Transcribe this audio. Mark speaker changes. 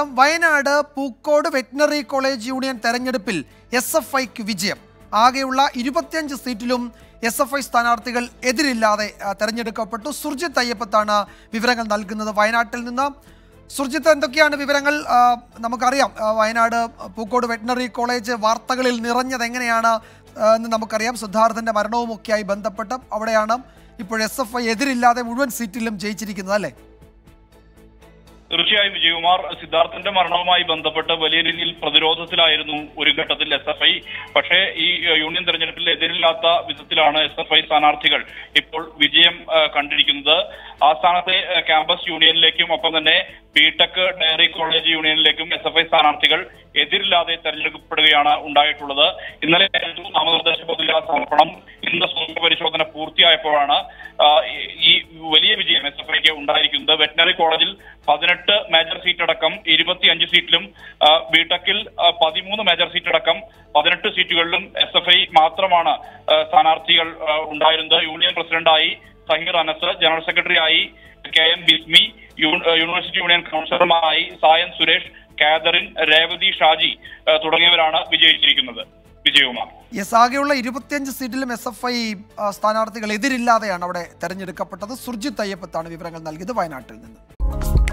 Speaker 1: നോക്കാം Wayanad Pookode veterinary college union തെരഞ്ഞെടുപ്പിൽ S F ഐക്ക് വിജയം ആകെയുള്ള ഇരുപത്തിയഞ്ച് സീറ്റിലും എസ് എഫ് ഐ സ്ഥാനാർത്ഥികൾ എതിരില്ലാതെ ആ, തെരഞ്ഞെടുക്കപ്പെട്ടു സുർജിത്ത് അയ്യപ്പത്താണ് വിവരങ്ങൾ നൽകുന്നത് വയനാട്ടിൽ നിന്ന് സുർജിത്ത് എന്തൊക്കെയാണ് വിവരങ്ങൾ ആ, നമുക്കറിയാം ആ, വയനാട് പൂക്കോട് വെറ്റിനറി കോളേജ് വാർത്തകളിൽ നിറഞ്ഞത് എങ്ങനെയാണ് ആ, എന്ന് നമുക്കറിയാം സിദ്ധാർത്ഥന്റെ മരണവുമൊക്കെയായി ബന്ധപ്പെട്ട് അവിടെയാണ് ഇപ്പോൾ എസ് എഫ് ഐ എതിരില്ലാതെ മുഴുവൻ സീറ്റിലും ജയിച്ചിരിക്കുന്നത് അല്ലേ
Speaker 2: തീർച്ചയായും വിജയകുമാർ സിദ്ധാർത്ഥന്റെ മരണവുമായി ബന്ധപ്പെട്ട് വലിയ രീതിയിൽ പ്രതിരോധത്തിലായിരുന്നു ഒരു ഘട്ടത്തിൽ എസ് എഫ് ഐ പക്ഷേ ഈ ഏഹ്, യൂണിയൻ തെരഞ്ഞെടുപ്പിൽ എതിരില്ലാത്ത വിധത്തിലാണ് എസ് എഫ് ഐ സ്ഥാനാർത്ഥികൾ ഇപ്പോൾ വിജയം ഏഹ്, കണ്ടിരിക്കുന്നത് ആ സ്ഥാനത്തെ ഏഹ്, ക്യാമ്പസ് യൂണിയനിലേക്കും ഒപ്പം തന്നെ ബിടെക് ഡയറി കോളേജ് യൂണിയനിലേക്കും എസ് എഫ് ഐ സ്ഥാനാർത്ഥികൾ എതിരില്ലാതെ തെരഞ്ഞെടുക്കപ്പെടുകയാണ് ഉണ്ടായിട്ടുള്ളത് ഇന്നലെ ആയിരുന്നു നാമനിർദ്ദേശ പത്രിക സമർപ്പണം ഇന്ന് സൂക്ഷ്മ പരിശോധന പൂർത്തിയായപ്പോഴാണ് ആ, ഈ- ഈ വലിയ വിജയം എസ് എഫ് ഐക്ക് ഉണ്ടായിരിക്കുന്നത് വെറ്റിനറി കോളേജിൽ പതിനെട്ട് മേജർ സീറ്റ് അടക്കം ഇരുപത്തിയഞ്ച് സീറ്റിലും ആ, ബിടെക്കിൽ ആ, പതിമൂന്ന് മേജർ സീറ്റ് അടക്കം പതിനെട്ട് സീറ്റുകളിലും എസ് എഫ് ഐ മാത്രമാണ് ആ, സ്ഥാനാർത്ഥികൾ ആ, ഉണ്ടായിരുന്നത് യൂണിയൻ പ്രസിഡന്റായി സഹീർ അനസ് ജനറൽ സെക്രട്ടറി ആയി കെ എം ബിസ്മി യൂ- യൂണിവേഴ്സിറ്റി യൂണിയൻ കൗൺസിലർമാരായി സായൻ സുരേഷ് കാതറിൻ രേവതി ഷാജി ആ, തുടങ്ങിയവരാണ് വിജയിച്ചിരിക്കുന്നത് വിജയകുമാർ
Speaker 1: യെസ് ആകെയുള്ള ഇരുപത്തിയഞ്ച് സീറ്റിലും എസ് എഫ് ഐ സ്ഥാനാർത്ഥികൾ എതിരില്ലാതെയാണ് അവിടെ തെരഞ്ഞെടുക്കപ്പെട്ടത് സുർജിത്ത് അയ്യപ്പത്താണ് വിവരങ്ങൾ നൽകിയത് വയനാട്ടിൽ നിന്ന്